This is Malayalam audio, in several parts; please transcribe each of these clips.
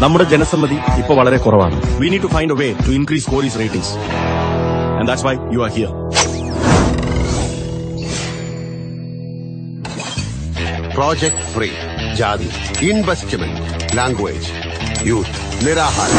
നമ്മുടെ ജനസമ്മതി ഇപ്പൊ വളരെ കുറവാണ് we need to find a way to increase Cory's ratings and that's why you are here project free ജാതി ഇൻവെസ്റ്റ്മെന്റ് ലാംഗ്വേജ് യൂത്ത് നിരാഹാരം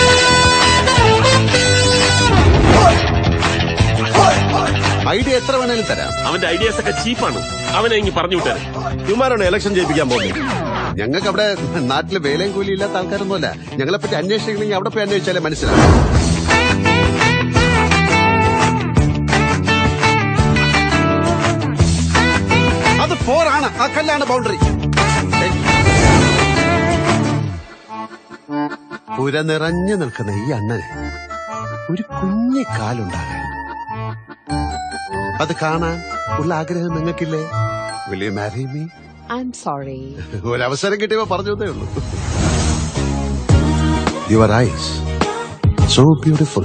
ഐഡിയ എത്ര വേണേലും തരാം അവന്റെ ഐഡിയാസ് ഒക്കെ ചീപ്പാണ് അവനെ ഇങ്ങ് പറഞ്ഞു വിട്ടാரு ഇവന്മാരാണ് ഇലക്ഷൻ ജയിപ്പിക്കാൻ പോകുന്നത് ഞങ്ങൾക്ക് അവിടെ നാട്ടില് വേലയും കൂലി ഇല്ലാത്ത ആൾക്കാരൊന്നുമല്ല ഞങ്ങളെ പറ്റി അന്വേഷിക്കണമെങ്കിൽ അവിടെ പോയി അന്വേഷിച്ചാലേ മനസ്സിലാവും അത് ഫോർ ആണ് ആ കല്ലാണ് ബൗണ്ടറി പുര നിറഞ്ഞു നിൽക്കുന്ന ഈ അണ്ണന് ഒരു കുഞ്ഞി കാലുണ്ടാകാൻ അത് കാണാൻ ഉള്ള ആഗ്രഹം നിങ്ങൾക്കില്ലേ will you marry me I'm sorry. ഒരവസരം കിട്ടിയപ്പോ പറഞ്ഞതേ ഉള്ളൂ your eyes so beautiful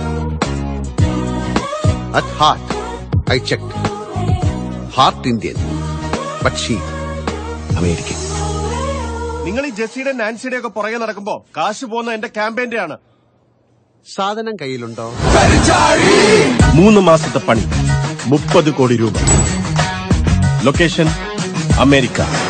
at heart I check heart Indian but she American നിങ്ങൾ ഈ ജെസ്സിയുടെ നാൻസിയുടെ ഒക്കെ പുറകെ നടക്കുമ്പോ കാശ് പോകുന്ന എന്റെ ക്യാമ്പയിന്റെ ആണ് സാധനം കയ്യിലുണ്ടോ മൂന്ന് മാസത്തെ പണി മുപ്പത് കോടി രൂപ ലൊക്കേഷൻ അമേരിക്ക